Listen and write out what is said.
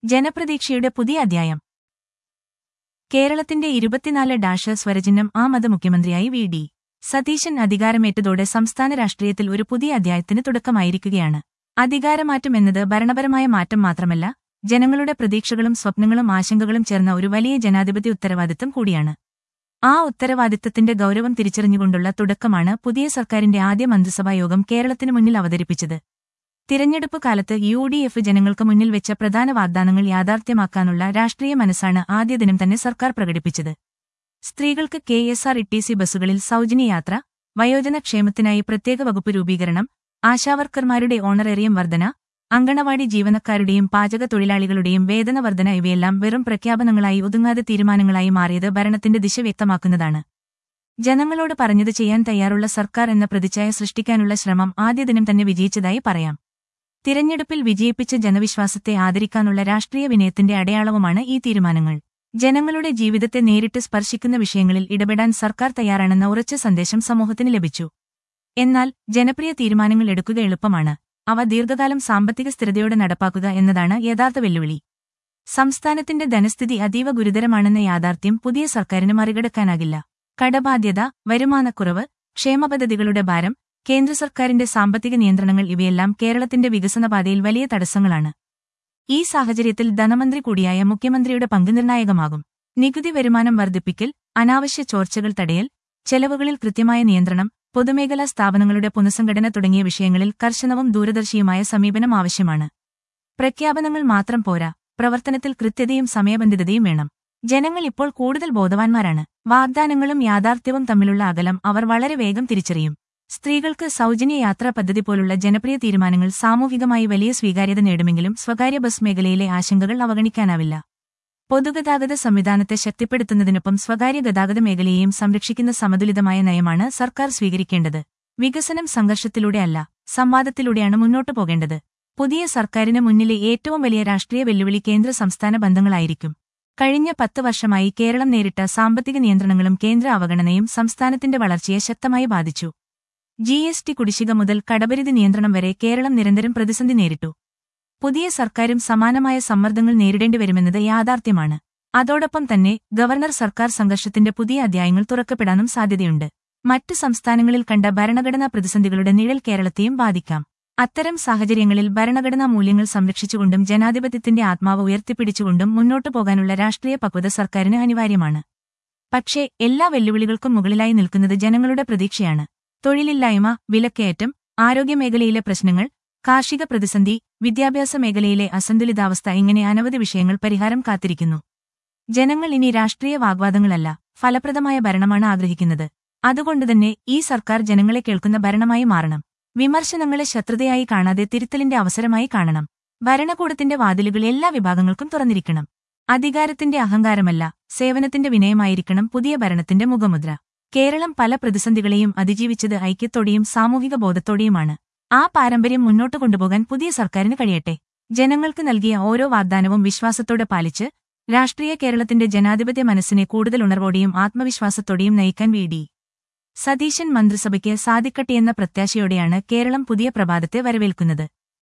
ജനപ്രതീക്ഷയുടെ പുതിയ അധ്യായം കേരളത്തിന്റെ ഇരുപത്തിനാല് ഡാഷ് സ്വരചിഹ്നം ആ മത മുഖ്യമന്ത്രിയായി വി ഡി സതീശൻ അധികാരമേറ്റതോടെ സംസ്ഥാന രാഷ്ട്രീയത്തിൽ ഒരു പുതിയ അധ്യായത്തിന് തുടക്കമായിരിക്കുകയാണ് അധികാരമാറ്റം എന്നത് ഭരണപരമായ മാറ്റം മാത്രമല്ല ജനങ്ങളുടെ പ്രതീക്ഷകളും സ്വപ്നങ്ങളും ആശങ്കകളും ചേർന്ന ഒരു വലിയ ജനാധിപത്യ ഉത്തരവാദിത്തം കൂടിയാണ് ആ ഉത്തരവാദിത്തത്തിന്റെ ഗൗരവം തിരിച്ചറിഞ്ഞുകൊണ്ടുള്ള തുടക്കമാണ് പുതിയ സർക്കാരിന്റെ ആദ്യ മന്ത്രിസഭാ യോഗം കേരളത്തിനു മുന്നിൽ അവതരിപ്പിച്ചത് തിരഞ്ഞെടുപ്പ് കാലത്ത് യു ഡി എഫ് ജനങ്ങൾക്ക് മുന്നിൽ വെച്ച പ്രധാന വാഗ്ദാനങ്ങൾ യാഥാർത്ഥ്യമാക്കാനുള്ള രാഷ്ട്രീയ മനസ്സാണ് ആദ്യ ദിനം തന്നെ സർക്കാർ പ്രകടിപ്പിച്ചത് സ്ത്രീകൾക്ക് കെ എസ് ആർ ഇ ബസ്സുകളിൽ സൗജന്യ യാത്ര വയോജന ക്ഷേമത്തിനായി പ്രത്യേക വകുപ്പ് രൂപീകരണം ആശാവർക്കർമാരുടെ ഓണറേറിയം വർധന അങ്കണവാടി ജീവനക്കാരുടെയും പാചക തൊഴിലാളികളുടെയും വേതന വർധന ഇവയെല്ലാം വെറും പ്രഖ്യാപനങ്ങളായി ഒതുങ്ങാതെ തീരുമാനങ്ങളായി മാറിയത് ഭരണത്തിന്റെ ദിശ വ്യക്തമാക്കുന്നതാണ് ജനങ്ങളോട് പറഞ്ഞത് ചെയ്യാൻ തയ്യാറുള്ള സർക്കാർ എന്ന പ്രതിച്ഛായ സൃഷ്ടിക്കാനുള്ള ശ്രമം ആദ്യ ദിനം തന്നെ വിജയിച്ചതായി പറയാം തിരഞ്ഞെടുപ്പിൽ വിജയിപ്പിച്ച ജനവിശ്വാസത്തെ ആദരിക്കാനുള്ള രാഷ്ട്രീയ വിനയത്തിന്റെ അടയാളവുമാണ് ഈ തീരുമാനങ്ങൾ ജനങ്ങളുടെ ജീവിതത്തെ നേരിട്ട് സ്പർശിക്കുന്ന വിഷയങ്ങളിൽ ഇടപെടാൻ സർക്കാർ തയ്യാറാണെന്ന ഉറച്ച സന്ദേശം സമൂഹത്തിന് ലഭിച്ചു എന്നാൽ ജനപ്രിയ തീരുമാനങ്ങൾ എടുക്കുക എളുപ്പമാണ് അവ ദീർഘകാലം സാമ്പത്തിക സ്ഥിരതയോടെ നടപ്പാക്കുക എന്നതാണ് യഥാർത്ഥ വെല്ലുവിളി സംസ്ഥാനത്തിന്റെ ധനസ്ഥിതി അതീവ ഗുരുതരമാണെന്ന യാഥാർത്ഥ്യം പുതിയ സർക്കാരിന് മറികടക്കാനാകില്ല കടബാധ്യത വരുമാനക്കുറവ് ക്ഷേമപദ്ധതികളുടെ ഭാരം കേന്ദ്ര സർക്കാരിന്റെ സാമ്പത്തിക നിയന്ത്രണങ്ങൾ ഇവയെല്ലാം കേരളത്തിന്റെ വികസനപാതയിൽ വലിയ തടസ്സങ്ങളാണ് ഈ സാഹചര്യത്തിൽ ധനമന്ത്രി കൂടിയായ മുഖ്യമന്ത്രിയുടെ പങ്ക് നിർണായകമാകും നികുതി വരുമാനം വർദ്ധിപ്പിക്കൽ അനാവശ്യ ചോർച്ചകൾ തടയൽ ചെലവുകളിൽ കൃത്യമായ നിയന്ത്രണം പൊതുമേഖലാ സ്ഥാപനങ്ങളുടെ പുനഃസംഘടന തുടങ്ങിയ വിഷയങ്ങളിൽ കർശനവും ദൂരദർശിയുമായ സമീപനം ആവശ്യമാണ് പ്രഖ്യാപനങ്ങൾ മാത്രം പോരാ പ്രവർത്തനത്തിൽ കൃത്യതയും സമയബന്ധിതതയും വേണം ജനങ്ങൾ ഇപ്പോൾ കൂടുതൽ ബോധവാന്മാരാണ് വാഗ്ദാനങ്ങളും യാഥാർത്ഥ്യവും തമ്മിലുള്ള അകലം അവർ വളരെ വേഗം തിരിച്ചറിയും സ്ത്രീകൾക്ക് സൗജന്യ യാത്രാ പദ്ധതി പോലുള്ള ജനപ്രിയ തീരുമാനങ്ങൾ സാമൂഹികമായി വലിയ സ്വീകാര്യത നേടുമെങ്കിലും സ്വകാര്യ ബസ് മേഖലയിലെ ആശങ്കകൾ അവഗണിക്കാനാവില്ല പൊതുഗതാഗത സംവിധാനത്തെ ശക്തിപ്പെടുത്തുന്നതിനൊപ്പം സ്വകാര്യ ഗതാഗത മേഖലയെയും സംരക്ഷിക്കുന്ന സമതുലിതമായ നയമാണ് സർക്കാർ സ്വീകരിക്കേണ്ടത് വികസനം സംഘർഷത്തിലൂടെ അല്ല സംവാദത്തിലൂടെയാണ് മുന്നോട്ടു പോകേണ്ടത് പുതിയ സർക്കാരിന് മുന്നിലെ ഏറ്റവും വലിയ രാഷ്ട്രീയ വെല്ലുവിളി കേന്ദ്ര സംസ്ഥാന ബന്ധങ്ങളായിരിക്കും കഴിഞ്ഞ പത്ത് വർഷമായി കേരളം നേരിട്ട സാമ്പത്തിക നിയന്ത്രണങ്ങളും കേന്ദ്ര അവഗണനയും സംസ്ഥാനത്തിന്റെ വളർച്ചയെ ശക്തമായി ബാധിച്ചു ജി എസ് ടി കുടിശ്ശിക മുതൽ കടപരിധി നിയന്ത്രണം വരെ കേരളം നിരന്തരം പ്രതിസന്ധി നേരിട്ടു പുതിയ സർക്കാരും സമാനമായ സമ്മർദ്ദങ്ങൾ നേരിടേണ്ടി വരുമെന്നത് യാഥാർത്ഥ്യമാണ് അതോടൊപ്പം തന്നെ ഗവർണർ സർക്കാർ സംഘർഷത്തിന്റെ പുതിയ അധ്യായങ്ങൾ തുറക്കപ്പെടാനും സാധ്യതയുണ്ട് മറ്റു സംസ്ഥാനങ്ങളിൽ കണ്ട ഭരണഘടനാ പ്രതിസന്ധികളുടെ നിഴൽ കേരളത്തെയും ബാധിക്കാം അത്തരം സാഹചര്യങ്ങളിൽ ഭരണഘടനാ മൂല്യങ്ങൾ സംരക്ഷിച്ചുകൊണ്ടും ജനാധിപത്യത്തിന്റെ ആത്മാവ് ഉയർത്തിപ്പിടിച്ചുകൊണ്ടും മുന്നോട്ടു പോകാനുള്ള രാഷ്ട്രീയ പക്വത സർക്കാരിന് അനിവാര്യമാണ് പക്ഷേ എല്ലാ വെല്ലുവിളികൾക്കും മുകളിലായി നിൽക്കുന്നത് ജനങ്ങളുടെ പ്രതീക്ഷയാണ് തൊഴിലില്ലായ്മ വിലക്കയറ്റം ആരോഗ്യമേഖലയിലെ പ്രശ്നങ്ങൾ കാർഷിക പ്രതിസന്ധി വിദ്യാഭ്യാസ മേഖലയിലെ അസന്തുലിതാവസ്ഥ ഇങ്ങനെ അനവധി വിഷയങ്ങൾ പരിഹാരം കാത്തിരിക്കുന്നു ജനങ്ങൾ ഇനി രാഷ്ട്രീയ വാഗ്വാദങ്ങളല്ല ഫലപ്രദമായ ഭരണമാണ് ആഗ്രഹിക്കുന്നത് അതുകൊണ്ടുതന്നെ ഈ സർക്കാർ ജനങ്ങളെ കേൾക്കുന്ന ഭരണമായി മാറണം വിമർശനങ്ങളെ ശത്രുതയായി കാണാതെ തിരുത്തലിന്റെ അവസരമായി കാണണം ഭരണകൂടത്തിന്റെ വാതിലുകൾ എല്ലാ വിഭാഗങ്ങൾക്കും തുറന്നിരിക്കണം അധികാരത്തിന്റെ അഹങ്കാരമല്ല സേവനത്തിന്റെ വിനയമായിരിക്കണം പുതിയ ഭരണത്തിന്റെ മുഖമുദ്ര കേരളം പല പ്രതിസന്ധികളെയും അതിജീവിച്ചത് ഐക്യത്തോടെയും സാമൂഹിക ബോധത്തോടെയുമാണ് ആ പാരമ്പര്യം മുന്നോട്ട് കൊണ്ടുപോകാൻ പുതിയ സർക്കാരിന് കഴിയട്ടെ ജനങ്ങൾക്ക് നൽകിയ ഓരോ വാഗ്ദാനവും വിശ്വാസത്തോടെ പാലിച്ച് രാഷ്ട്രീയ കേരളത്തിന്റെ ജനാധിപത്യ മനസ്സിനെ കൂടുതൽ ഉണർവോടെയും ആത്മവിശ്വാസത്തോടെയും നയിക്കാൻ വി ഡി സതീശൻ മന്ത്രിസഭയ്ക്ക് സാധിക്കട്ടെയെന്ന പ്രത്യാശയോടെയാണ് കേരളം പുതിയ പ്രഭാതത്തെ വരവേൽക്കുന്നത്